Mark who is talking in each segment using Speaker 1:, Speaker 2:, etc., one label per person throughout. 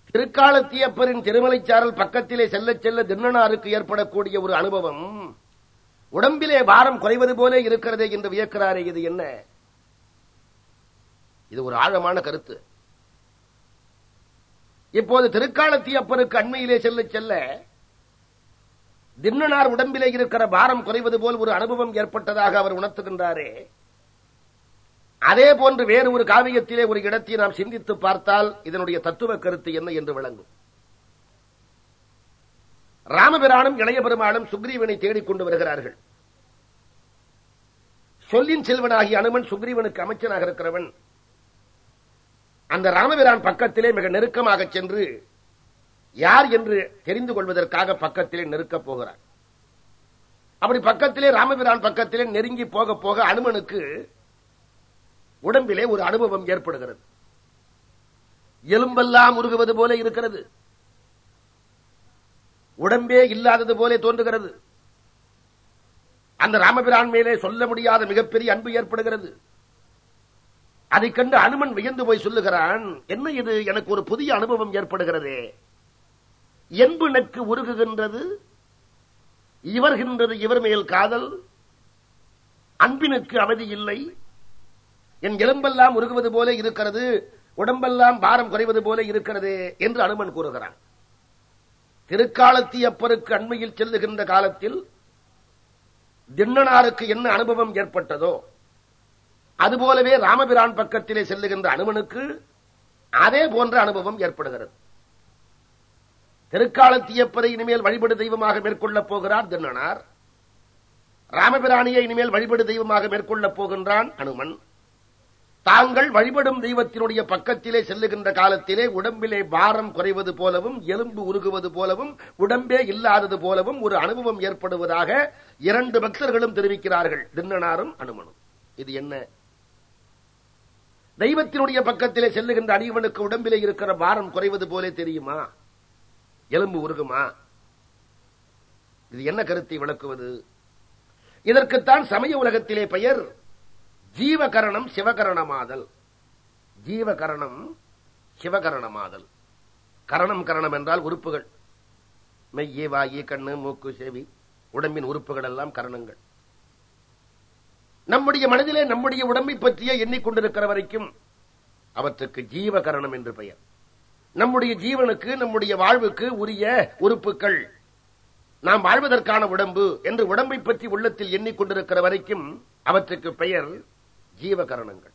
Speaker 1: திருக்காலத்தியப்பரின் திருமலைச்சாரல் பக்கத்திலே செல்ல செல்ல தின்னனாருக்கு ஏற்படக்கூடிய ஒரு அனுபவம் உடம்பிலே பாரம் குறைவது போல இருக்கிறதே என்று வியக்கிறாரே இது என்ன இது ஒரு ஆழமான கருத்து இப்போது திருக்காலத்தியப்பருக்கு அண்மையிலே செல்ல செல்ல தின்னனார் உடம்பிலே இருக்கிற பாரம் குறைவது போல் ஒரு அனுபவம் ஏற்பட்டதாக அவர் உணர்த்துகின்றாரே அதே போன்று வேறு ஒரு காவியத்திலே ஒரு இடத்தை நாம் சிந்தித்து பார்த்தால் இதனுடைய தத்துவ கருத்து என்ன என்று விளங்கும் ராமபிரானும் இளைய பெருமாளும் சுக்ரீவனை தேடிக் கொண்டு வருகிறார்கள் சொல்லின் செல்வனாகிய அனுமன் சுக்ரீவனுக்கு அமைச்சனாக இருக்கிறவன் அந்த ராமபிரான் பக்கத்திலே மிக நெருக்கமாக சென்று யார் என்று தெரிந்து கொள்வதற்காக பக்கத்திலே நெருக்கப் போகிறார் அப்படி பக்கத்திலே ராமபிரான் பக்கத்திலே நெருங்கி போக போக அனுமனுக்கு உடம்பிலே ஒரு அனுபவம் ஏற்படுகிறது எலும்பெல்லாம் உருகுவது போல இருக்கிறது உடம்பே இல்லாதது போல தோன்றுகிறது அந்த ராமபிரான் மேலே சொல்ல முடியாத மிகப்பெரிய அன்பு ஏற்படுகிறது அதைக் கண்டு அனுமன் வியந்து போய் சொல்லுகிறான் என்ன இது எனக்கு ஒரு புதிய அனுபவம் ஏற்படுகிறதே என்பு நெக்கு உருகுகின்றது இவர்கின்றது இவர் மேல் காதல் அன்பினுக்கு அவதி இல்லை என் எலும்பெல்லாம் உருகுவது போல இருக்கிறது உடம்பெல்லாம் பாரம் குறைவது போல இருக்கிறது என்று அனுமன் கூறுகிறான் திருக்காலத்தியப்பருக்கு அண்மையில் செல்லுகின்ற காலத்தில் தின்னனாருக்கு என்ன அனுபவம் ஏற்பட்டதோ அதுபோலவே ராமபிரான் பக்கத்திலே செல்லுகின்ற அனுமனுக்கு அதே போன்ற அனுபவம் ஏற்படுகிறது திருக்காலத்தியப்பரை இனிமேல் வழிபடு தெய்வமாக மேற்கொள்ளப் போகிறார் தின்னனார் ராமபிராணியை இனிமேல் வழிபடு தெய்வமாக மேற்கொள்ளப் போகின்றான் அனுமன் தாங்கள் வழிபடும் தெய்வத்தினுடைய பக்கத்திலே செல்லுகின்ற காலத்திலே உடம்பிலே பாரம் குறைவது போலவும் எலும்பு உருகுவது போலவும் உடம்பே இல்லாதது போலவும் ஒரு அனுபவம் ஏற்படுவதாக இரண்டு பக்தர்களும் தெரிவிக்கிறார்கள் தின்னனாரும் அனுமனும் இது என்ன தெய்வத்தினுடைய பக்கத்திலே செல்லுகின்ற அடியவனுக்கு உடம்பிலே இருக்கிற பாரம் குறைவது போலே தெரியுமா எலும்பு உருகுமா இது என்ன கருத்தை விளக்குவது இதற்குத்தான் சமய உலகத்திலே பெயர் ஜீவகரணம் சிவகரணமாதல் ஜீவகரணம் சிவகரணமாதல் கரணம் கரணம் என்றால் உறுப்புகள் மெய்யே வாயி கண்ணு மூக்கு செவி உடம்பின் உறுப்புகள் எல்லாம் கரணங்கள் நம்முடைய மனதிலே நம்முடைய உடம்பை பற்றிய எண்ணிக்கொண்டிருக்கிற வரைக்கும் அவற்றுக்கு ஜீவகரணம் என்று பெயர் நம்முடைய ஜீவனுக்கு நம்முடைய வாழ்வுக்கு உரிய உறுப்புகள் நாம் வாழ்வதற்கான உடம்பு என்று உடம்பை பற்றி உள்ளத்தில் எண்ணிக்கொண்டிருக்கிற வரைக்கும் அவற்றுக்கு பெயர் ஜீவகரணங்கள்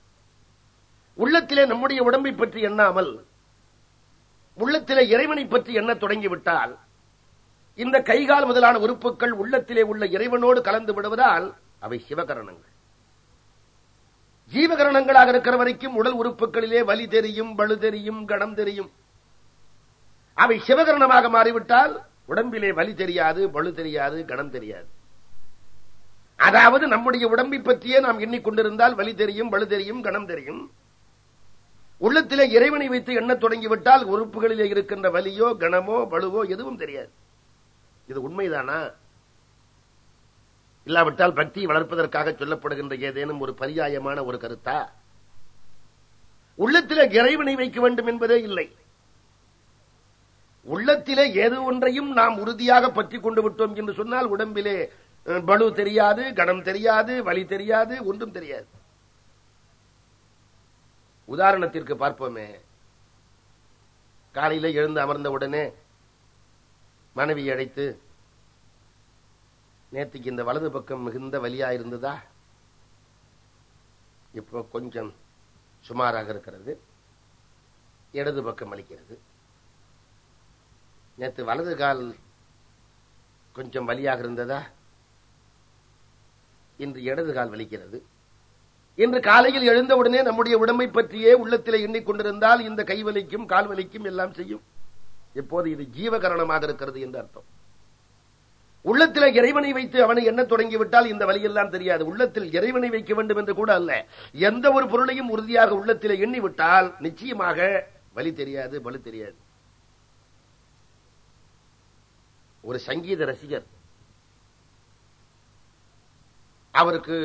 Speaker 1: உள்ளத்திலே நம்முடைய உடம்பை பற்றி எண்ணாமல் உள்ளத்திலே இறைவனை பற்றி எண்ண தொடங்கிவிட்டால் இந்த கைகால் முதலான உறுப்புகள் உள்ளத்திலே உள்ள இறைவனோடு கலந்து விடுவதால் அவை சிவகரணங்கள் ஜீவகரணங்களாக இருக்கிற வரைக்கும் உடல் உறுப்புகளிலே வலி தெரியும் பழு தெரியும் கணம் தெரியும் அவை சிவகரணமாக மாறிவிட்டால் உடம்பிலே வலி தெரியாது பழு தெரியாது கணம் தெரியாது அதாவது நம்முடைய உடம்பை பற்றியே நாம் எண்ணிக்கொண்டிருந்தால் வலி தெரியும் பழு தெரியும் கணம் தெரியும் உள்ளத்திலே இறைவனை வைத்து எண்ணத் தொடங்கிவிட்டால் உறுப்புகளிலே இருக்கின்ற வலியோ கணமோ பழுவோ எதுவும் தெரியாது இது உண்மைதானா இல்லாவிட்டால் பக்தி வளர்ப்பதற்காக சொல்லப்படுகின்ற ஏதேனும் ஒரு பரியாயமான ஒரு கருத்தா உள்ளத்திலே இறைவனை வைக்க வேண்டும் என்பதே இல்லை உள்ளத்திலே ஏது ஒன்றையும் நாம் உறுதியாக பற்றி கொண்டு விட்டோம் என்று சொன்னால் உடம்பிலே அஹ், பலு தெரியாது கணம் தெரியாது வலி தெரியாது ஒன்றும் தெரியாது உதாரணத்திற்கு பார்ப்போமே காலையில எழுந்து அமர்ந்த உடனே மனைவியை அழைத்து நேற்றுக்கு இந்த வலது பக்கம் மிகுந்த வலியா இருந்ததா இப்போ கொஞ்சம் சுமாராக இருக்கிறது இடது பக்கம் அளிக்கிறது நேற்று வலது கால் கொஞ்சம் வலியாக இருந்ததா இன்று இடது கால் வலிக்கிறது இன்று காலையில் எழுந்தவுடனே நம்முடைய உடம்பை பற்றியே உள்ளத்திலே எண்ணிக்கொண்டிருந்தால் இந்த கை வலிக்கும் கால் வலிக்கும் எல்லாம் செய்யும் இப்போது இது ஜீவகரணமாக இருக்கிறது என்று அர்த்தம் உள்ளத்திலே இறைவனை வைத்து அவனை எண்ண தொடங்கிவிட்டால் இந்த வழியெல்லாம் தெரியாது உள்ளத்தில் இறைவனை வைக்க வேண்டும் என்று கூட அல்ல எந்த ஒரு பொருளையும் உறுதியாக உள்ளத்திலே எண்ணிவிட்டால் நிச்சயமாக வலி தெரியாது வலு தெரியாது ஒரு சங்கீத ரசிகர் அவருக்கு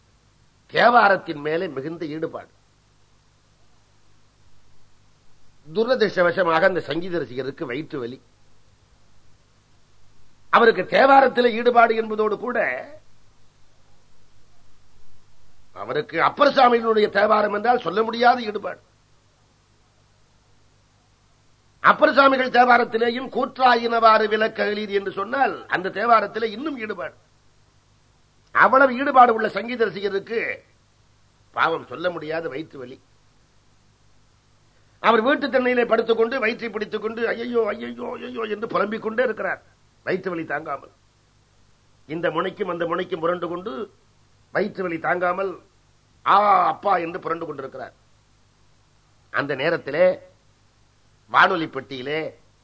Speaker 1: தேவாரத்தின் மேலே மிகுந்த ஈடுபாடு துரதிருஷ்டவசமாக அந்த சங்கீத ரசிகருக்கு வயிற்று வலி அவருக்கு தேவாரத்தில் ஈடுபாடு என்பதோடு கூட அவருக்கு அப்பர் சாமியினுடைய தேவாரம் என்றால் சொல்ல முடியாத ஈடுபாடு அப்பர் சாமிகள் தேவாரத்திலேயும் கூற்றாயினவாறு விலக்ககலீர் என்று சொன்னால் அந்த தேவாரத்திலே இன்னும் ஈடுபாடு அவ்வளவு ஈடுபாடு உள்ள சங்கீத ரசிகருக்கு பாவம் சொல்ல முடியாத வயிற்று வலி அவர் வீட்டு தண்ணியிலே படுத்துக் கொண்டு வயிற்றை பிடித்துக் கொண்டு ஐயோ ஐயோ ஐயோ என்று புலம்பிக் கொண்டே இருக்கிறார் வயிற்று வலி தாங்காமல் இந்த முனைக்கும் அந்த முனைக்கும் புரண்டு கொண்டு வயிற்று வலி தாங்காமல் ஆ அப்பா என்று புரண்டு கொண்டிருக்கிறார் அந்த நேரத்திலே வானொலி பெட்டியிலே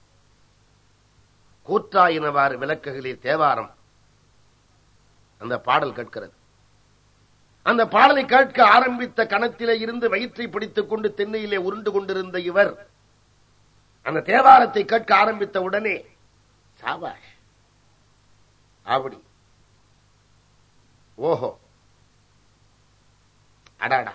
Speaker 1: கூற்றாயினவாறு விளக்குகளில் தேவாரம் அந்த பாடல் கேட்கிறது அந்த பாடலை கேட்க ஆரம்பித்த கணத்திலே இருந்து வயிற்றை பிடித்துக் கொண்டு தென்னையிலே உருண்டு கொண்டிருந்த இவர் அந்த தேவாரத்தை கேட்க ஆரம்பித்த உடனே சாபாஷ் அப்படி ஓஹோ அடாடா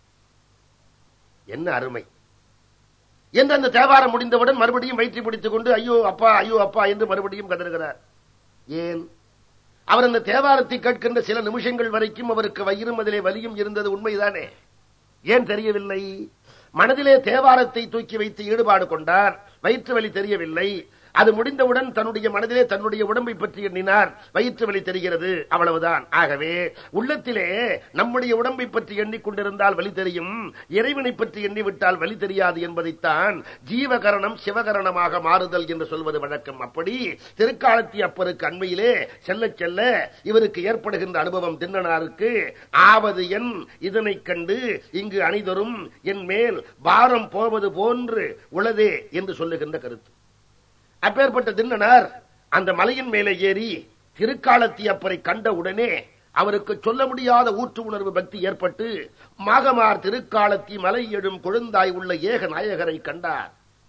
Speaker 1: என்ன அருமை என்று அந்த தேவாரம் முடிந்தவுடன் மறுபடியும் வயிற்றை பிடித்துக் கொண்டு ஐயோ அப்பா ஐயோ அப்பா என்று மறுபடியும் கதறுகிறார் ஏன் அவர் அந்த தேவாரத்தை கேட்கின்ற சில நிமிஷங்கள் வரைக்கும் அவருக்கு வயிறும் அதிலே வலியும் இருந்தது உண்மைதானே ஏன் தெரியவில்லை மனதிலே தேவாரத்தை தூக்கி வைத்து ஈடுபாடு கொண்டார் வயிற்று வலி தெரியவில்லை அது முடிந்தவுடன் தன்னுடைய மனதிலே தன்னுடைய உடம்பை பற்றி எண்ணினார் வயிற்று வலி தெரிகிறது அவ்வளவுதான் ஆகவே உள்ளத்திலே நம்முடைய உடம்பை பற்றி எண்ணிக்கொண்டிருந்தால் வலி தெரியும் இறைவனை பற்றி எண்ணிவிட்டால் வலி தெரியாது என்பதைத்தான் ஜீவகரணம் சிவகரணமாக மாறுதல் என்று சொல்வது வழக்கம் அப்படி திருக்காலத்தி அப்பருக்கு அண்மையிலே செல்ல செல்ல இவருக்கு ஏற்படுகின்ற அனுபவம் தின்னனாருக்கு ஆவது என் இதனை கண்டு இங்கு அணிதரும் என் மேல் பாரம் போவது போன்று உளதே என்று சொல்லுகின்ற கருத்து அப்பேற்பட்ட தின்னனார் அந்த மலையின் மேலே ஏறி திருக்காலத்தி அப்பரை கண்ட உடனே அவருக்கு சொல்ல முடியாத ஊற்று உணர்வு பக்தி ஏற்பட்டு மாகமார் திருக்காலத்தி மலை எழும் கொழுந்தாய் உள்ள ஏக நாயகரை கண்டார்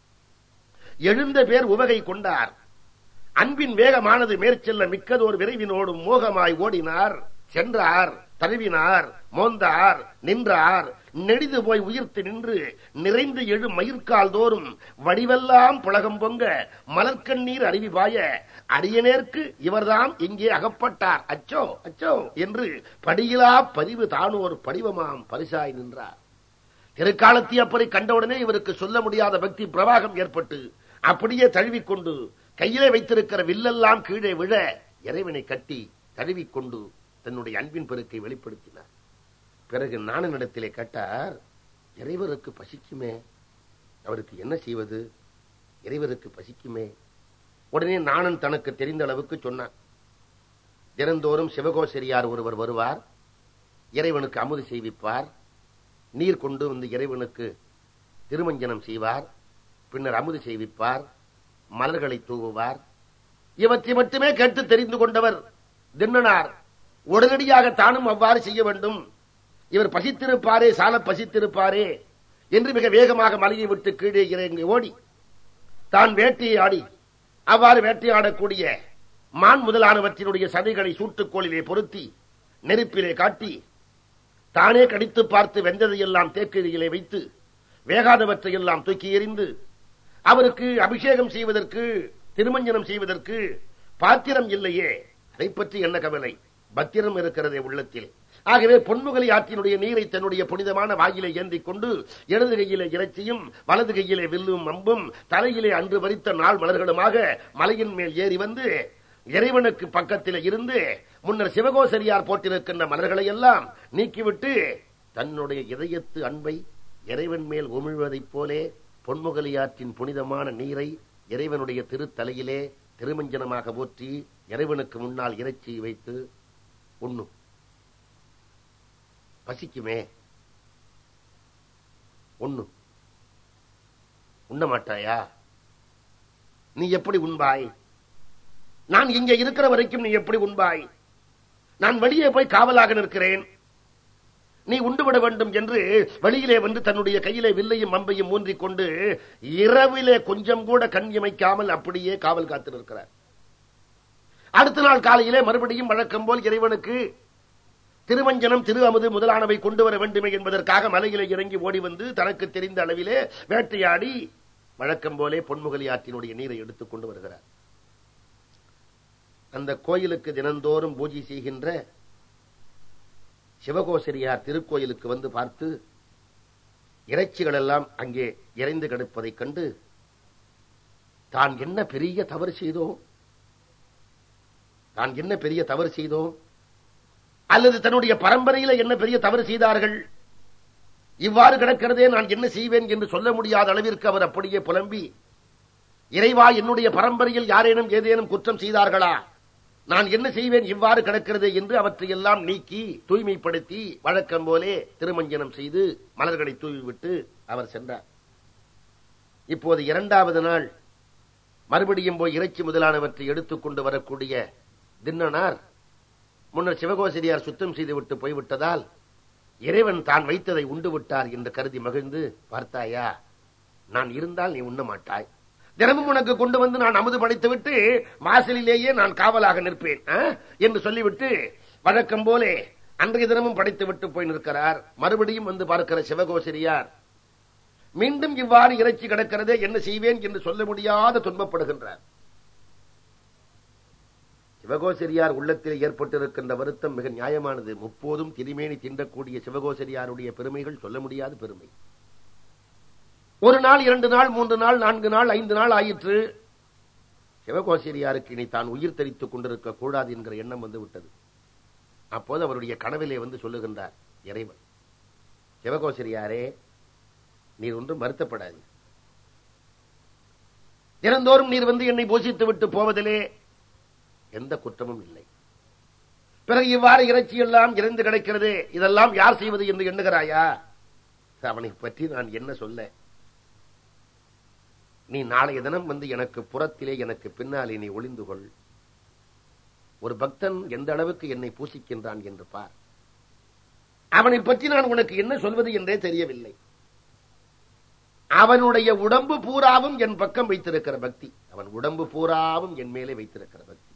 Speaker 1: எழுந்த பேர் உவகை கொண்டார் அன்பின் வேகமானது மேற்செல்ல மிக்கதோர் விரைவினோடும் மோகமாய் ஓடினார் சென்றார் தழுவினார் மோந்தார் நின்றார் நெடிது போய் உயிர்த்து நின்று நிறைந்து எழு மயிர்கால் தோறும் வடிவெல்லாம் புலகம் பொங்க மலர்கண்ணீர் அருவி பாய அடியனேற்கு இவர்தாம் இங்கே அகப்பட்டார் அச்சோ அச்சோ என்று படியிலா பதிவு தானோர் படிவமாம் பரிசாய் நின்றார் திருக்காலத்தி அப்பரை கண்டவுடனே இவருக்கு சொல்ல முடியாத பக்தி பிரவாகம் ஏற்பட்டு அப்படியே தழுவிக்கொண்டு கையிலே வைத்திருக்கிற வில்லெல்லாம் கீழே விழ இறைவனை கட்டி தழுவிக்கொண்டு தன்னுடைய அன்பின் பெருக்கை வெளிப்படுத்தினார் பிறகு நாணனிடத்திலே கேட்டார் இறைவருக்கு பசிக்குமே அவருக்கு என்ன செய்வது இறைவருக்கு பசிக்குமே உடனே நாணன் தனக்கு தெரிந்த அளவுக்கு சொன்னான் தினந்தோறும் சிவகோசரியார் ஒருவர் வருவார் இறைவனுக்கு அமுது செய்விப்பார் நீர் கொண்டு வந்து இறைவனுக்கு திருமஞ்சனம் செய்வார் பின்னர் அமுது செய்விப்பார் மலர்களை தூவுவார் இவற்றை மட்டுமே கேட்டு தெரிந்து கொண்டவர் தின்னனார் உடனடியாக தானும் அவ்வாறு செய்ய வேண்டும் இவர் பசித்திருப்பாரே சால பசித்திருப்பாரே என்று மிக வேகமாக மலையை விட்டு கீழே இறங்கி ஓடி தான் வேட்டையை ஆடி அவ்வாறு வேட்டையாடக்கூடிய மான் முதலானவற்றினுடைய சதைகளை சூட்டுக்கோளிலே பொருத்தி நெருப்பிலே காட்டி தானே கடித்து பார்த்து வெந்ததையெல்லாம் தேக்கிரியிலே வைத்து வேகாதவற்றையெல்லாம் தூக்கி எறிந்து அவருக்கு அபிஷேகம் செய்வதற்கு திருமஞ்சனம் செய்வதற்கு பாத்திரம் இல்லையே அதை பற்றி என்ன கவலை பத்திரம் இருக்கிறதே உள்ளத்தில் ஆகவே பொன்முகலி ஆற்றினுடைய நீரை தன்னுடைய புனிதமான வாயிலை ஏந்திக் கொண்டு இடது கையிலே இறைச்சியும் வலது கையிலே வில்லும் அம்பும் தலையிலே அன்று வரித்த நாள் மலர்களுமாக மலையின் மேல் ஏறி வந்து இறைவனுக்கு பக்கத்தில் இருந்து முன்னர் சிவகோசரியார் போட்டிருக்கின்ற மலர்களை எல்லாம் நீக்கிவிட்டு தன்னுடைய இதயத்து அன்பை இறைவன் மேல் உமிழ்வதைப் போலே பொன்முகலியாற்றின் புனிதமான நீரை இறைவனுடைய திருத்தலையிலே திருமஞ்சனமாக ஊற்றி இறைவனுக்கு முன்னால் இறைச்சி வைத்து உண்ணும் பசிக்குமே உண்ணும் உண்ண மாட்டாயா நீ எப்படி உண்பாய் நான் இங்க இருக்கிற வரைக்கும் நீ எப்படி உண்பாய் நான் வெளியே போய் காவலாக நிற்கிறேன் நீ உண்டுவிட வேண்டும் என்று வெளியிலே வந்து தன்னுடைய கையிலே வில்லையும் அம்பையும் ஊன்றிக் கொண்டு இரவிலே கொஞ்சம் கூட கண் இமைக்காமல் அப்படியே காவல் காத்து நிற்கிறார் அடுத்த நாள் காலையிலே மறுபடியும் வழக்கம் போல் இறைவனுக்கு திருமஞ்சனம் திரு அமுது முதலானவை கொண்டு வர வேண்டுமே என்பதற்காக மலையிலே இறங்கி ஓடி வந்து தனக்கு தெரிந்த அளவிலே வேட்டையாடி வழக்கம் போலே பொன்முகலி ஆற்றினுடைய நீரை எடுத்துக் கொண்டு வருகிறார் அந்த கோயிலுக்கு தினந்தோறும் பூஜை செய்கின்ற சிவகோசரியார் திருக்கோயிலுக்கு வந்து பார்த்து இறைச்சிகள் எல்லாம் அங்கே இறைந்து கிடப்பதைக் கண்டு தான் என்ன பெரிய தவறு செய்தோம் தான் என்ன பெரிய தவறு செய்தோம் அல்லது தன்னுடைய பரம்பரையில என்ன பெரிய தவறு செய்தார்கள் இவ்வாறு கிடக்கிறதே நான் என்ன செய்வேன் என்று சொல்ல முடியாத அளவிற்கு அவர் அப்படியே புலம்பி இறைவா என்னுடைய பரம்பரையில் யாரேனும் ஏதேனும் குற்றம் செய்தார்களா நான் என்ன செய்வேன் இவ்வாறு கிடக்கிறது என்று அவற்றையெல்லாம் நீக்கி தூய்மைப்படுத்தி வழக்கம் போலே திருமஞ்சனம் செய்து மலர்களை தூவிவிட்டு அவர் சென்றார் இப்போது இரண்டாவது நாள் மறுபடியும் போய் இறைச்சி முதலானவற்றை எடுத்துக்கொண்டு வரக்கூடிய தின்னனார் முன்னர் சிவகோசரியார் சுத்தம் செய்துவிட்டு போய்விட்டதால் இறைவன் தான் வைத்ததை உண்டு விட்டார் என்று கருதி மகிழ்ந்து பார்த்தாயா நான் இருந்தால் நீ உண்ண மாட்டாய் தினமும் உனக்கு கொண்டு வந்து நான் அமுது படைத்து விட்டு வாசலிலேயே நான் காவலாக நிற்பேன் ஆ? என்று சொல்லிவிட்டு வழக்கம் போலே அன்றைய தினமும் படைத்து விட்டு போய் நிற்கிறார் மறுபடியும் வந்து பார்க்கிற சிவகோசரியார் மீண்டும் இவ்வாறு இறைச்சி கிடக்கிறதே என்ன செய்வேன் என்று சொல்ல முடியாத துன்பப்படுகின்றார் சிவகோசரியார் உள்ளத்தில் ஏற்பட்டிருக்கின்ற வருத்தம் மிக நியாயமானது முப்போதும் திருமேனி திண்டக்கூடிய சிவகோசரியாருடைய பெருமைகள் சொல்ல முடியாத பெருமை ஒரு நாள் இரண்டு நாள் மூன்று நாள் நான்கு நாள் ஐந்து நாள் ஆயிற்று சிவகோசரியாருக்கு இனி தான் உயிர் தரித்துக் கொண்டிருக்க கூடாது என்கிற எண்ணம் வந்து விட்டது அப்போது அவருடைய கனவிலே வந்து சொல்லுகின்றார் இறைவன் சிவகோசரியாரே நீர் ஒன்றும் வருத்தப்படாது தினந்தோறும் நீர் வந்து என்னை போஷித்து விட்டு போவதிலே எந்த குற்றமும் இல்லை பிறகு இவ்வாறு இறைச்சி எல்லாம் இறந்து கிடக்கிறது இதெல்லாம் யார் செய்வது என்று எண்ணுகிறாயா அவனை பற்றி நான் என்ன சொல்ல நீ நாளைய தினம் வந்து எனக்கு புறத்திலே எனக்கு பின்னாலே நீ ஒளிந்து கொள் ஒரு பக்தன் எந்த அளவுக்கு என்னை பூசிக்கின்றான் என்று பார் அவனை பற்றி நான் உனக்கு என்ன சொல்வது என்றே தெரியவில்லை அவனுடைய உடம்பு பூராவும் என் பக்கம் வைத்திருக்கிற பக்தி அவன் உடம்பு பூராவும் என் மேலே வைத்திருக்கிற பக்தி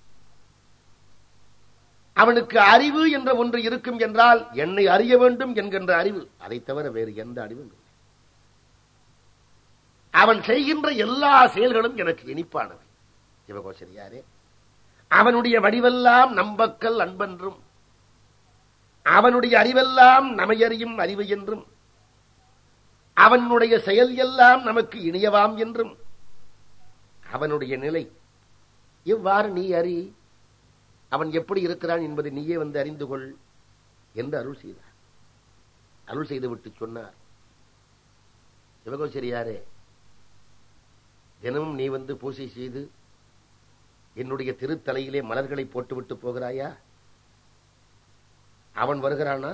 Speaker 1: அவனுக்கு அறிவு என்ற ஒன்று இருக்கும் என்றால் என்னை அறிய வேண்டும் என்கின்ற அறிவு அதை தவிர வேறு எந்த அறிவும் இல்லை அவன் செய்கின்ற எல்லா செயல்களும் எனக்கு இனிப்பானவை சிவகோசரியாரே அவனுடைய வடிவெல்லாம் நம்பக்கல் அன்பென்றும் அவனுடைய அறிவெல்லாம் நமையறியும் அறிவு என்றும் அவனுடைய செயல் எல்லாம் நமக்கு இனியவாம் என்றும் அவனுடைய நிலை இவ்வாறு நீ அறி அவன் எப்படி இருக்கிறான் என்பதை நீயே வந்து அறிந்து கொள் என்று அருள் செய்தார் அருள் செய்துவிட்டு சொன்னார் சிவகோச்சரியாரே தினமும் நீ வந்து பூசை செய்து என்னுடைய திருத்தலையிலே மலர்களை போட்டுவிட்டு போகிறாயா அவன் வருகிறானா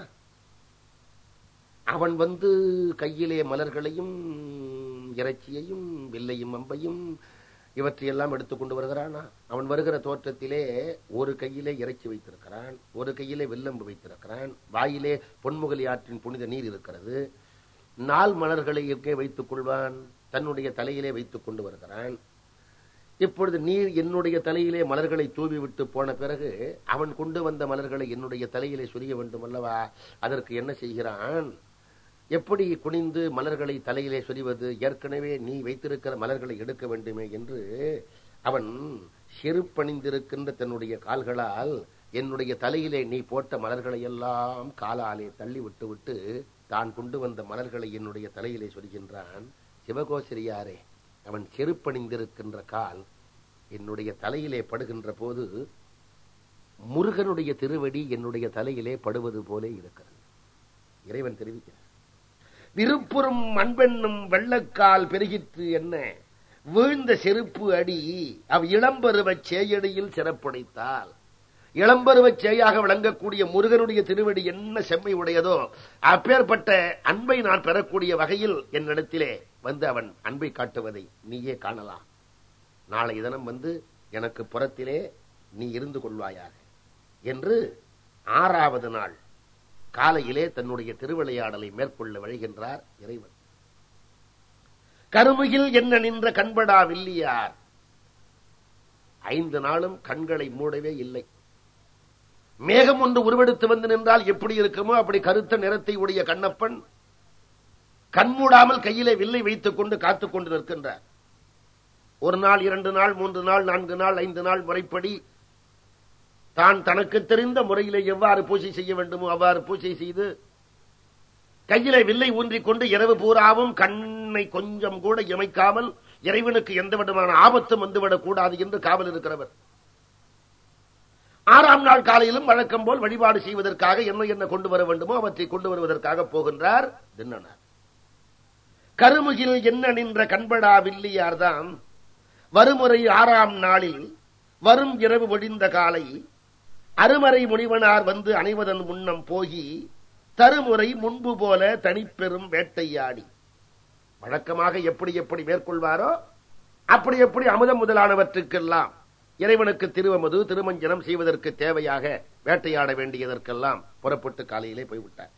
Speaker 1: அவன் வந்து கையிலே மலர்களையும் இறைச்சியையும் வில்லையும் அம்பையும் இவற்றையெல்லாம் எடுத்துக்கொண்டு வருகிறானா அவன் வருகிற தோற்றத்திலே ஒரு கையிலே இறைச்சி வைத்திருக்கிறான் ஒரு கையிலே வெள்ளம்பு வைத்திருக்கிறான் வாயிலே பொன்முகலி ஆற்றின் புனித நீர் இருக்கிறது நாள் மலர்களை எங்கே வைத்துக் கொள்வான் தன்னுடைய தலையிலே வைத்துக் கொண்டு வருகிறான் இப்பொழுது நீர் என்னுடைய தலையிலே மலர்களை தூவி விட்டு போன பிறகு அவன் கொண்டு வந்த மலர்களை என்னுடைய தலையிலே சொரிய வேண்டும் அல்லவா அதற்கு என்ன செய்கிறான் எப்படி குனிந்து மலர்களை தலையிலே சொரிவது ஏற்கனவே நீ வைத்திருக்கிற மலர்களை எடுக்க வேண்டுமே என்று அவன் செருப்பணிந்திருக்கின்ற தன்னுடைய கால்களால் என்னுடைய தலையிலே நீ போட்ட மலர்களை எல்லாம் காலாலே தள்ளி விட்டு விட்டு தான் கொண்டு வந்த மலர்களை என்னுடைய தலையிலே சொல்கின்றான் சிவகோசரியாரே அவன் செருப்பணிந்திருக்கின்ற கால் என்னுடைய தலையிலே படுகின்ற போது முருகனுடைய திருவடி என்னுடைய தலையிலே படுவது போலே இருக்கிறது இறைவன் தெரிவிக்கிறார் விருப்புறும் மண்பெண்ணும் வெள்ளக்கால் பெருகிற்று என்ன வீழ்ந்த செருப்பு அடி அவ் இளம்பருவச் சேயடியில் சிறப்புடைத்தால் இளம்பருவச் சேயாக விளங்கக்கூடிய முருகனுடைய திருவடி என்ன செம்மை உடையதோ அப்பேற்பட்ட அன்பை நான் பெறக்கூடிய வகையில் என்னிடத்திலே வந்து அவன் அன்பை காட்டுவதை நீயே காணலாம் நாளை தினம் வந்து எனக்கு புறத்திலே நீ இருந்து கொள்வாயாக என்று ஆறாவது நாள் காலையிலே தன்னுடைய திருவிளையாடலை மேற்கொள்ள வழிகின்றார் இறைவன் கருமுகில் என்ன நின்ற கண்படா வில்லியார் ஐந்து நாளும் கண்களை மூடவே இல்லை மேகம் ஒன்று உருவெடுத்து வந்து நின்றால் எப்படி இருக்குமோ அப்படி கருத்த நிறத்தை உடைய கண்ணப்பன் கண்மூடாமல் கையிலே வில்லை வைத்துக் கொண்டு காத்துக் கொண்டு நிற்கின்றார் ஒரு நாள் இரண்டு நாள் மூன்று நாள் நான்கு நாள் ஐந்து நாள் முறைப்படி தான் தனக்கு தெரிந்த முறையிலே எவ்வாறு பூஜை செய்ய வேண்டுமோ அவ்வாறு பூஜை செய்து கையிலே வில்லை ஊன்றிக் கொண்டு இரவு பூராவும் கண்ணை கொஞ்சம் கூட இமைக்காமல் இறைவனுக்கு எந்த விதமான ஆபத்தும் வந்துவிடக் கூடாது என்று காவல் இருக்கிறவர் ஆறாம் நாள் காலையிலும் வழக்கம் போல் வழிபாடு செய்வதற்காக என்ன என்ன கொண்டு வர வேண்டுமோ அவற்றை கொண்டு வருவதற்காக போகின்றார் தின்னனார் கருமுகில் என்ன நின்ற கண்படா வில்லியார்தான் வருமுறை ஆறாம் நாளில் வரும் இரவு ஒழிந்த காலை அருமறை முனிவனார் வந்து அணைவதன் முன்னம் போகி தருமுறை முன்பு போல தனிப்பெரும் வேட்டையாடி வழக்கமாக எப்படி எப்படி மேற்கொள்வாரோ அப்படி எப்படி அமுதம் முதலானவற்றுக்கெல்லாம் இறைவனுக்கு திருவமது திருமஞ்சனம் செய்வதற்கு தேவையாக வேட்டையாட வேண்டியதற்கெல்லாம் புறப்பட்டு காலையிலே போய்விட்டார்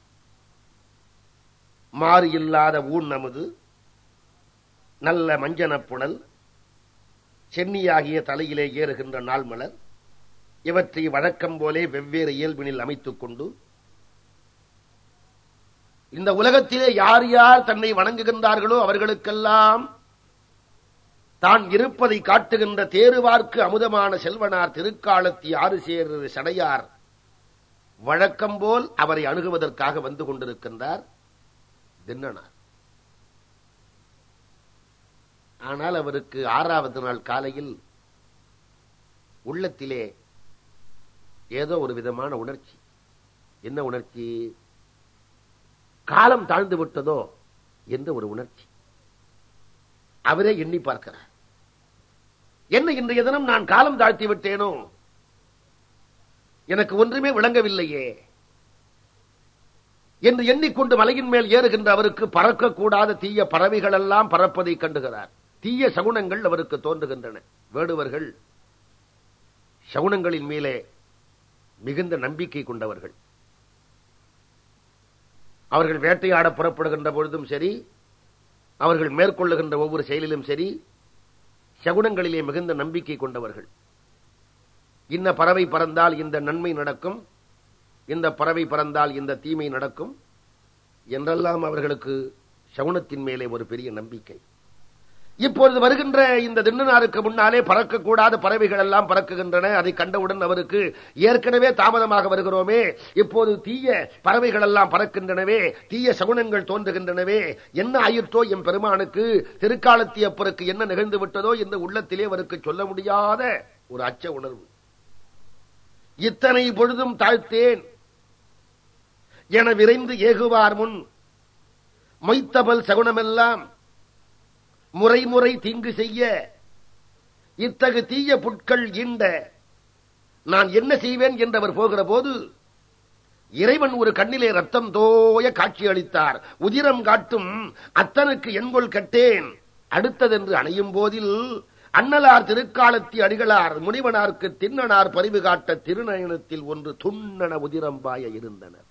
Speaker 1: மாறு இல்லாத ஊன் நமது நல்ல மஞ்சனப் புனல் சென்னியாகிய தலையிலே ஏறுகின்ற நாள் மலர் இவற்றை வழக்கம் போலே வெவ்வேறு இயல்பினில் அமைத்துக் கொண்டு இந்த உலகத்திலே யார் யார் தன்னை வணங்குகின்றார்களோ அவர்களுக்கெல்லாம் தான் இருப்பதை காட்டுகின்ற தேருவார்க்கு அமுதமான செல்வனார் திருக்காலத்தி ஆறு சேர் சடையார் வழக்கம் போல் அவரை அணுகுவதற்காக வந்து கொண்டிருக்கின்றார் தின்னனார் ஆனால் அவருக்கு ஆறாவது நாள் காலையில் உள்ளத்திலே ஏதோ ஒரு விதமான உணர்ச்சி என்ன உணர்ச்சி காலம் தாழ்ந்து விட்டதோ என்ற ஒரு உணர்ச்சி அவரே எண்ணி பார்க்கிறார் என்ன இன்றைய தினம் நான் காலம் தாழ்த்தி விட்டேனோ எனக்கு ஒன்றுமே விளங்கவில்லையே என்று எண்ணிக்கொண்டு மலையின் மேல் ஏறுகின்ற அவருக்கு பறக்கக்கூடாத தீய பறவைகள் எல்லாம் பறப்பதை கண்டுகிறார் தீய சகுனங்கள் அவருக்கு தோன்றுகின்றன வேடுவர்கள் சகுனங்களின் மேலே மிகுந்த நம்பிக்கை கொண்டவர்கள் அவர்கள் வேட்டையாட புறப்படுகின்ற பொழுதும் சரி அவர்கள் மேற்கொள்ளுகின்ற ஒவ்வொரு செயலிலும் சரி சகுனங்களிலே மிகுந்த நம்பிக்கை கொண்டவர்கள் இன்ன பறவை பறந்தால் இந்த நன்மை நடக்கும் இந்த பறவை பறந்தால் இந்த தீமை நடக்கும் என்றெல்லாம் அவர்களுக்கு சகுனத்தின் மேலே ஒரு பெரிய நம்பிக்கை இப்பொழுது வருகின்ற இந்த திண்ணனாருக்கு முன்னாலே பறக்கக்கூடாத பறவைகள் எல்லாம் பறக்குகின்றன அதை கண்டவுடன் அவருக்கு ஏற்கனவே தாமதமாக வருகிறோமே இப்போது தீய பறவைகள் எல்லாம் பறக்கின்றனவே தீய சகுனங்கள் தோன்றுகின்றனவே என்ன ஆயிற்றோ என் பெருமானுக்கு திருக்காலத்தி அப்பருக்கு என்ன நிகழ்ந்து விட்டதோ என்று உள்ளத்திலே அவருக்கு சொல்ல முடியாத ஒரு அச்ச உணர்வு இத்தனை பொழுதும் தாழ்த்தேன் என விரைந்து ஏகுவார் முன் மொய்த்தபல் சகுனமெல்லாம் முறை முறை தீங்கு செய்ய இத்தகு தீய புட்கள் ஈண்ட நான் என்ன செய்வேன் என்றவர் போகிற போது இறைவன் ஒரு கண்ணிலே ரத்தம் தோய காட்சி அளித்தார் உதிரம் காட்டும் அத்தனுக்கு என்கொள் கட்டேன் அடுத்ததென்று அணையும் போதில் அன்னலார் திருக்காலத்தி அடிகளார் முனிவனார்க்கு தின்னனார் பரிவு காட்ட திருநயனத்தில் ஒன்று துண்ணன உதிரம்பாய இருந்தனர்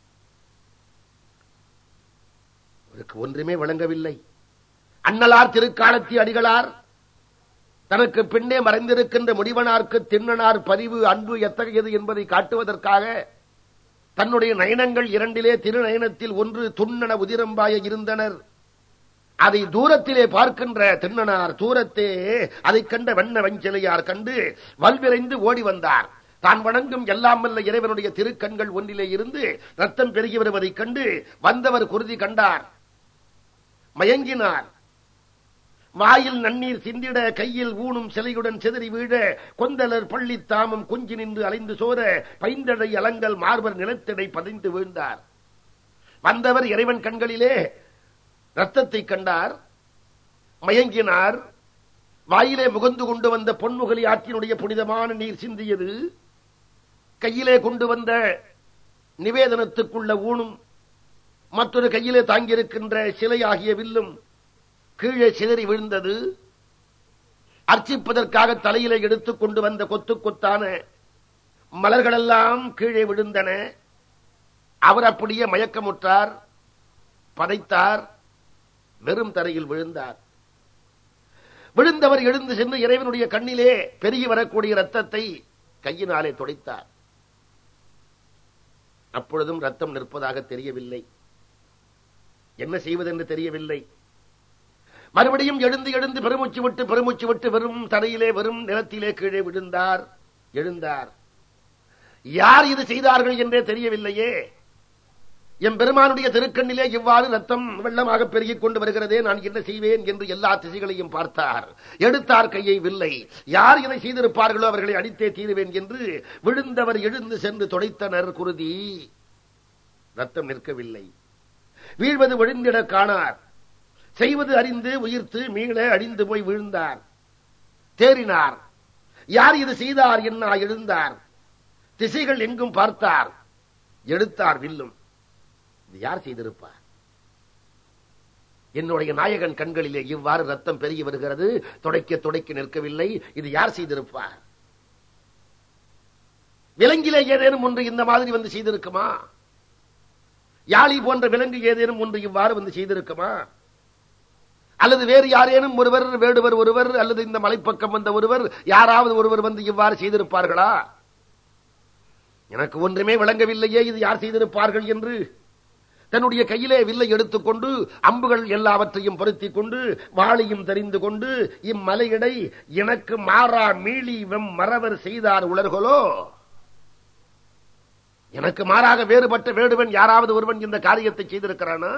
Speaker 1: அவருக்கு ஒன்றுமே விளங்கவில்லை அன்னலார் திருக்காலத்தி அடிகளார் தனக்கு பின்னே மறைந்திருக்கின்ற முடிவனார்க்கு தின்னனார் பரிவு அன்பு எத்தகையது என்பதை காட்டுவதற்காக தன்னுடைய நயனங்கள் இரண்டிலே திருநயனத்தில் ஒன்று துண்ணன உதிரம்பாய இருந்தனர் அதை தூரத்திலே பார்க்கின்ற தின்னனார் தூரத்தே அதைக் கண்ட வண்ண வஞ்சிலையார் கண்டு வல்விரைந்து ஓடி வந்தார் தான் வணங்கும் எல்லாம் வல்ல இறைவனுடைய திருக்கண்கள் ஒன்றிலே இருந்து ரத்தம் பெருகி வருவதைக் கண்டு வந்தவர் குருதி கண்டார் மயங்கினார் வாயில் நன்னீர் சிந்திட கையில் ஊனும் சிலையுடன் சிதறி வீழ கொந்தலர் பள்ளி தாமம் கொஞ்சி நின்று அலைந்து சோர பைந்தடை அலங்கல் மார்பர் நிலத்தடை பதிந்து வீழ்ந்தார் வந்தவர் இறைவன் கண்களிலே ரத்தத்தை கண்டார் மயங்கினார் வாயிலே முகந்து கொண்டு வந்த பொன்முகலி ஆற்றினுடைய புனிதமான நீர் சிந்தியது கையிலே கொண்டு வந்த நிவேதனத்துக்குள்ள ஊனும் மற்றொரு கையிலே தாங்கியிருக்கின்ற சிலையாகிய வில்லும் கீழே சிதறி விழுந்தது அர்ச்சிப்பதற்காக தலையிலே எடுத்துக் கொண்டு வந்த கொத்து கொத்தான மலர்களெல்லாம் கீழே விழுந்தன அவர் அப்படியே மயக்கமுற்றார் பதைத்தார் வெறும் தரையில் விழுந்தார் விழுந்தவர் எழுந்து சென்று இறைவனுடைய கண்ணிலே பெருகி வரக்கூடிய ரத்தத்தை கையினாலே துடைத்தார் அப்பொழுதும் ரத்தம் நிற்பதாக தெரியவில்லை என்ன செய்வதென்று தெரியவில்லை மறுபடியும் எழுந்து எழுந்து பெருமூச்சு விட்டு பெருமூச்சு விட்டு வெறும் தரையிலே வெறும் நிலத்திலே கீழே விழுந்தார் எழுந்தார் யார் இது செய்தார்கள் என்றே தெரியவில்லையே என் பெருமானுடைய திருக்கண்ணிலே இவ்வாறு ரத்தம் வெள்ளமாக பெருகிக் கொண்டு வருகிறதே நான் என்ன செய்வேன் என்று எல்லா திசைகளையும் பார்த்தார் எடுத்தார் கையை வில்லை யார் இதை செய்திருப்பார்களோ அவர்களை அடித்தே தீருவேன் என்று விழுந்தவர் எழுந்து சென்று துடைத்தனர் குருதி ரத்தம் நிற்கவில்லை வீழ்வது விழுந்திட காணார் செய்வது அறிந்து உயிர்த்து மீள அடிந்து போய் விழுந்தார் தேறினார் யார் இது செய்தார் என்ன எழுந்தார் திசைகள் எங்கும் பார்த்தார் எடுத்தார் வில்லும் இது யார் செய்திருப்பார் என்னுடைய நாயகன் கண்களிலே இவ்வாறு ரத்தம் பெருகி வருகிறது துடைக்க துடைக்க நிற்கவில்லை இது யார் செய்திருப்பார் விலங்கிலே ஏதேனும் ஒன்று இந்த மாதிரி வந்து செய்திருக்குமா யாழி போன்ற விலங்கு ஏதேனும் ஒன்று இவ்வாறு வந்து செய்திருக்குமா அல்லது வேறு யாரேனும் ஒருவர் வேடுவர் ஒருவர் அல்லது இந்த மலைப்பக்கம் வந்த ஒருவர் யாராவது ஒருவர் வந்து இவ்வாறு செய்திருப்பார்களா எனக்கு ஒன்றுமே விளங்கவில்லையே இது யார் செய்திருப்பார்கள் என்று தன்னுடைய கையிலே வில்லை எடுத்துக்கொண்டு அம்புகள் எல்லாவற்றையும் பொருத்திக் கொண்டு வாளியும் தெரிந்து கொண்டு இம்மலையிடை எனக்கு மாறா மீளி வெம் மறவர் செய்தார் உலர்களோ எனக்கு மாறாக வேறுபட்ட வேடுவன் யாராவது ஒருவன் இந்த காரியத்தை செய்திருக்கிறானா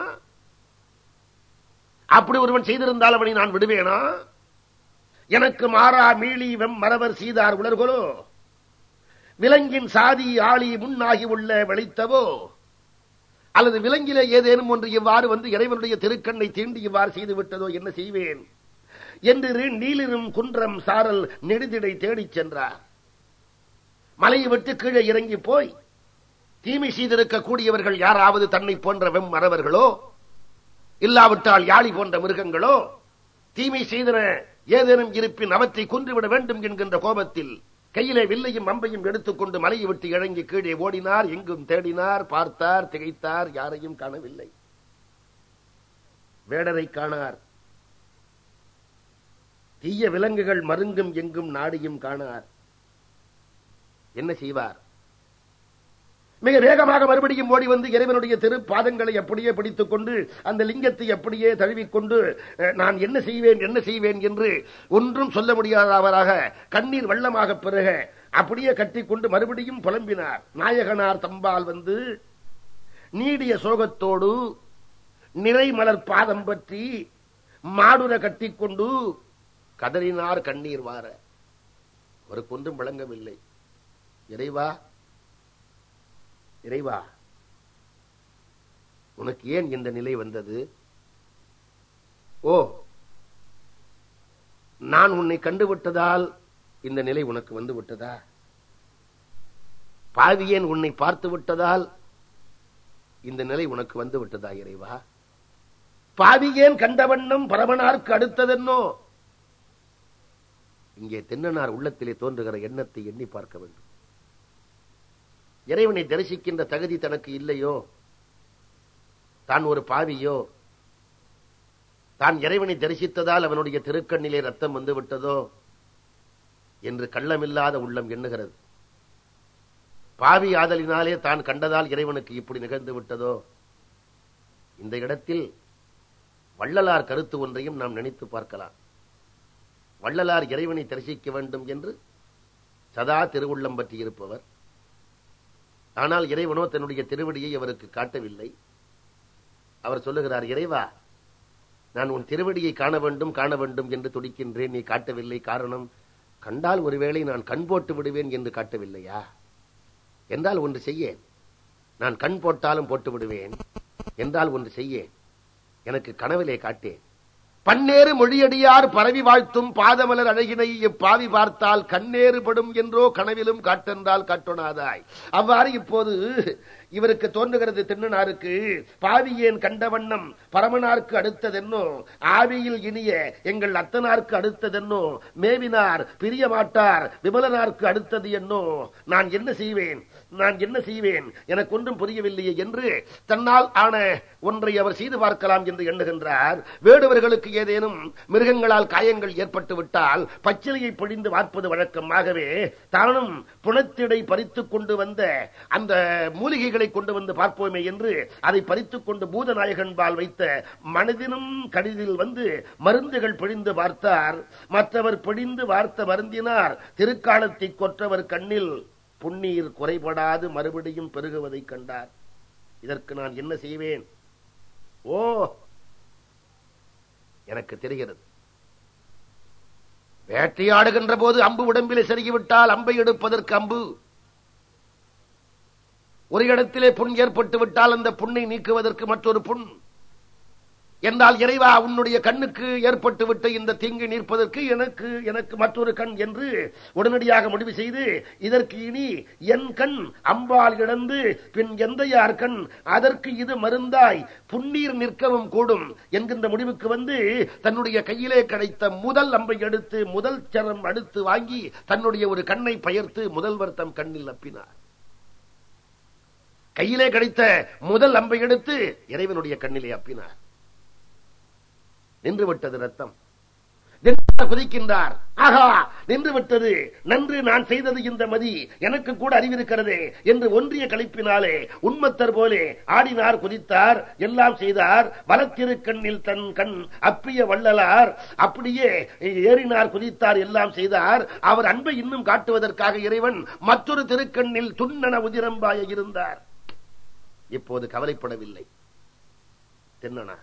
Speaker 1: அப்படி ஒருவன் செய்திருந்தால் அவனை நான் விடுவேனா எனக்கு மாறா மீளி வெம் மறவர் செய்தார் உலர்களோ விலங்கின் சாதி ஆளி முன்னாகி உள்ள வெளித்தவோ அல்லது விலங்கிலே ஏதேனும் ஒன்று இவ்வாறு வந்து இறைவனுடைய திருக்கண்ணை தீண்டி இவ்வாறு செய்து விட்டதோ என்ன செய்வேன் என்று நீலிரும் குன்றம் சாரல் நெடுதிடை தேடிச் சென்றார் மலையை விட்டு கீழே இறங்கி போய் தீமை செய்திருக்கக்கூடியவர்கள் யாராவது தன்னை போன்ற வெம் மறவர்களோ இல்லாவிட்டால் யாழி போன்ற மிருகங்களோ தீமை செய்தன ஏதேனும் இருப்பின் அவற்றை கொன்றுவிட வேண்டும் என்கின்ற கோபத்தில் கையிலே வில்லையும் அம்பையும் எடுத்துக்கொண்டு மலையை விட்டு இறங்கி கீழே ஓடினார் எங்கும் தேடினார் பார்த்தார் திகைத்தார் யாரையும் காணவில்லை வேடரை காணார் தீய விலங்குகள் மருங்கும் எங்கும் நாடியும் காணார் என்ன செய்வார் மிக வேகமாக மறுபடியும் ஓடி வந்து இறைவனுடைய திரு பாதங்களை அப்படியே பிடித்துக் கொண்டு அந்த லிங்கத்தை அப்படியே தழுவிக்கொண்டு நான் என்ன செய்வேன் என்ன செய்வேன் என்று ஒன்றும் சொல்ல முடியாதவராக கண்ணீர் வெள்ளமாக பிறக அப்படியே கட்டிக்கொண்டு மறுபடியும் புலம்பினார் நாயகனார் தம்பால் வந்து நீடிய சோகத்தோடு நிறை மலர் பாதம் பற்றி மாடுர கட்டிக்கொண்டு கதறினார் கண்ணீர் வார அவருக்கு ஒன்றும் விளங்கவில்லை இறைவா இறைவா உனக்கு ஏன் இந்த நிலை வந்தது ஓ நான் உன்னை கண்டுவிட்டதால் இந்த நிலை உனக்கு வந்து விட்டதா பாவியேன் உன்னை பார்த்து விட்டதால் இந்த நிலை உனக்கு வந்து விட்டதா இறைவா பாவியேன் கண்டவண்ணம் பரமனார்க்கு அடுத்ததென்னோ இங்கே தென்னனார் உள்ளத்திலே தோன்றுகிற எண்ணத்தை எண்ணி பார்க்க வேண்டும் இறைவனை தரிசிக்கின்ற தகுதி தனக்கு இல்லையோ தான் ஒரு பாவியோ தான் இறைவனை தரிசித்ததால் அவனுடைய திருக்கண்ணிலே ரத்தம் வந்து விட்டதோ என்று கள்ளமில்லாத உள்ளம் எண்ணுகிறது பாவி ஆதலினாலே தான் கண்டதால் இறைவனுக்கு இப்படி நிகழ்ந்து விட்டதோ இந்த இடத்தில் வள்ளலார் கருத்து ஒன்றையும் நாம் நினைத்து பார்க்கலாம் வள்ளலார் இறைவனை தரிசிக்க வேண்டும் என்று சதா திருவுள்ளம் பற்றி இருப்பவர் ஆனால் இறைவனோ தன்னுடைய திருவடியை அவருக்கு காட்டவில்லை அவர் சொல்லுகிறார் இறைவா நான் உன் திருவடியை காண வேண்டும் காண வேண்டும் என்று துடிக்கின்றேன் நீ காட்டவில்லை காரணம் கண்டால் ஒருவேளை நான் கண் போட்டு விடுவேன் என்று காட்டவில்லையா என்றால் ஒன்று செய்யேன் நான் கண் போட்டாலும் போட்டு விடுவேன் என்றால் ஒன்று செய்யேன் எனக்கு கனவிலே காட்டேன் பன்னேறு மொழியடியார் பரவி வாழ்த்தும் பாதமலர் அழகினை இப்பாவி பார்த்தால் கண்ணேறுபடும் என்றோ கனவிலும் காட்டென்றால் காட்டொணாதாய் அவ்வாறு இப்போது இவருக்கு தோன்றுகிறது திண்ணனாருக்கு பாவியேன் கண்டவண்ணம் பரமனாருக்கு அடுத்ததென்னோ ஆவியில் இனிய எங்கள் அத்தனாருக்கு அடுத்ததென்னோ மேவினார் பிரிய மாட்டார் விமலனாருக்கு அடுத்தது என்னோ நான் என்ன செய்வேன் நான் என்ன செய்வேன் எனக்கு ஒன்றும் புரியவில்லையே என்று தன்னால் ஆன ஒன்றை அவர் செய்து பார்க்கலாம் என்று எண்ணுகின்றார் வேடுவர்களுக்கு ஏதேனும் மிருகங்களால் காயங்கள் ஏற்பட்டு விட்டால் பச்சிலையை பொழிந்து வார்ப்பது வழக்கமாகவே தானும் புனத்திடை பறித்துக் கொண்டு வந்த அந்த மூலிகைகளை அம்பை கொண்டு வந்து பார்ப்போமே என்று அதை பறித்துக் கொண்டு பூதநாயகன்பால் வைத்த மனதினும் கடிதில் வந்து மருந்துகள் பிழிந்து பார்த்தார் மற்றவர் பிழிந்து வார்த்த மருந்தினார் திருக்காலத்தை கொற்றவர் கண்ணில் புன்னீர் குறைபடாது மறுபடியும் பெருகுவதைக் கண்டார் இதற்கு நான் என்ன செய்வேன் ஓ எனக்கு தெரிகிறது வேட்டையாடுகின்ற போது அம்பு உடம்பிலே செருகிவிட்டால் அம்பை எடுப்பதற்கு அம்பு ஒரு இடத்திலே புண் ஏற்பட்டு விட்டால் அந்த புண்ணை நீக்குவதற்கு மற்றொரு புண் என்றால் இறைவா உன்னுடைய கண்ணுக்கு ஏற்பட்டு விட்ட இந்த தீங்கு நீர்ப்பதற்கு எனக்கு எனக்கு மற்றொரு கண் என்று உடனடியாக முடிவு செய்து இதற்கு இனி என் கண் அம்பால் இழந்து பின் எந்தையார் கண் அதற்கு இது மருந்தாய் புன்னீர் நிற்கவும் கூடும் என்கின்ற முடிவுக்கு வந்து தன்னுடைய கையிலே கிடைத்த முதல் அம்பை எடுத்து முதல் சரம் அடுத்து வாங்கி தன்னுடைய ஒரு கண்ணை பயர்த்து முதல்வர் தம் கண்ணில் அப்பினார் கையிலே கிடைத்த முதல் அம்பை எடுத்து இறைவனுடைய கண்ணிலே அப்பினார் நின்று விட்டது ரத்தம் குதிக்கின்றார் ஆகா நின்று விட்டது நன்று நான் செய்தது இந்த மதி எனக்கு கூட அறிவிருக்கிறதே என்று ஒன்றிய கழிப்பினாலே உண்மத்தர் போலே ஆடினார் குதித்தார் எல்லாம் செய்தார் வலத்திருக்கண்ணில் தன் கண் அப்பிய வள்ளலார் அப்படியே ஏறினார் குதித்தார் எல்லாம் செய்தார் அவர் அன்பை இன்னும் காட்டுவதற்காக இறைவன் மற்றொரு திருக்கண்ணில் துண்ணன உதிரம்பாய இருந்தார் இப்போது கவலைப்படவில்லை தென்னனா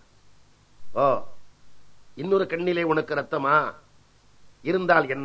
Speaker 1: ஓ இன்னொரு கண்ணிலே உனக்கு ரத்தமா இருந்தால் என்ன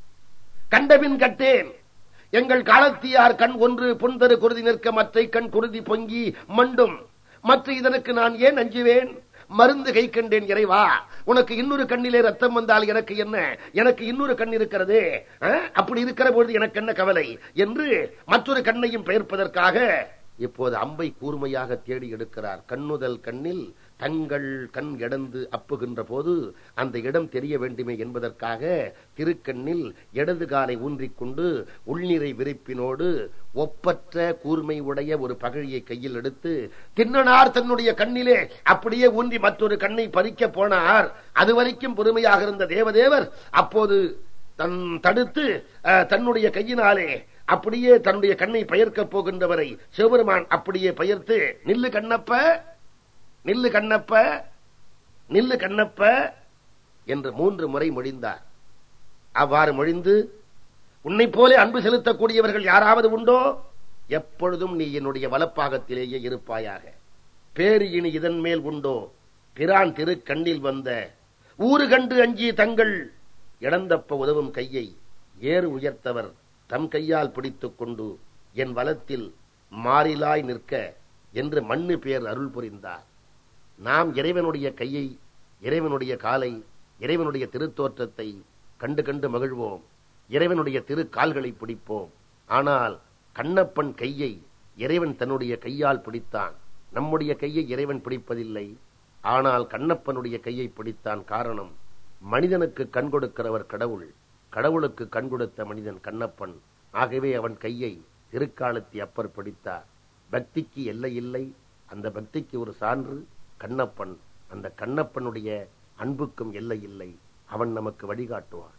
Speaker 1: கண்டபின் கட்டேன் எங்கள் காலத்தியார் கண் ஒன்று புன்தரு குருதி நிற்க மற்றை கண் குருதி பொங்கி மண்டும் மற்ற இதனுக்கு நான் ஏன் அஞ்சுவேன் மருந்து கை கண்டேன் இறைவா உனக்கு இன்னொரு கண்ணிலே ரத்தம் வந்தால் எனக்கு என்ன எனக்கு இன்னொரு கண் இருக்கிறதே அப்படி இருக்கிற பொழுது எனக்கு என்ன கவலை என்று மற்றொரு கண்ணையும் பெயர்ப்பதற்காக இப்போது அம்பை கூர்மையாக தேடி எடுக்கிறார் கண்ணுதல் கண்ணில் தங்கள் கண் இடந்து அப்புகின்ற போது அந்த இடம் தெரிய வேண்டுமே என்பதற்காக திருக்கண்ணில் இடது காலை ஊன்றிக்கொண்டு உள்நீரை விரிப்பினோடு ஒப்பற்ற கூர்மை உடைய ஒரு பகழியை கையில் எடுத்து தின்னனார் தன்னுடைய கண்ணிலே அப்படியே ஊன்றி மற்றொரு கண்ணை பறிக்க போனார் அது வரைக்கும் பொறுமையாக இருந்த தேவதேவர் அப்போது தன் தடுத்து தன்னுடைய கையினாலே அப்படியே தன்னுடைய கண்ணை பெயர்க்கப் போகின்றவரை சிவபெருமான் அப்படியே பெயர்த்து நில்லு கண்ணப்ப நில்லு கண்ணப்ப நில்லு கண்ணப்ப என்று மூன்று முறை மொழிந்தார் அவ்வாறு மொழிந்து உன்னை போலே அன்பு செலுத்தக்கூடியவர்கள் யாராவது உண்டோ எப்பொழுதும் நீ என்னுடைய வலப்பாகத்திலேயே இருப்பாயாக பேரு இனி இதன் மேல் உண்டோ பிரான் திரு கண்ணில் வந்த ஊரு கண்டு அஞ்சி தங்கள் இடந்தப்ப உதவும் கையை ஏறு உயர்த்தவர் தம் கையால் பிடித்துக் கொண்டு என் வலத்தில் மாறிலாய் நிற்க என்று மண்ணு பேர் அருள் புரிந்தார் நாம் இறைவனுடைய கையை இறைவனுடைய காலை இறைவனுடைய திருத்தோற்றத்தை கண்டு கண்டு மகிழ்வோம் இறைவனுடைய திரு கால்களை பிடிப்போம் ஆனால் கண்ணப்பன் கையை இறைவன் தன்னுடைய கையால் பிடித்தான் நம்முடைய கையை இறைவன் பிடிப்பதில்லை ஆனால் கண்ணப்பனுடைய கையை பிடித்தான் காரணம் மனிதனுக்கு கண் கொடுக்கிறவர் கடவுள் கடவுளுக்கு கண் கொடுத்த மனிதன் கண்ணப்பன் ஆகவே அவன் கையை திருக்காலத்தி அப்பர் பிடித்தார் பக்திக்கு எல்லை இல்லை அந்த பக்திக்கு ஒரு சான்று கண்ணப்பன் அந்த கண்ணப்பனுடைய அன்புக்கும் எல்லை இல்லை அவன் நமக்கு வழிகாட்டுவான்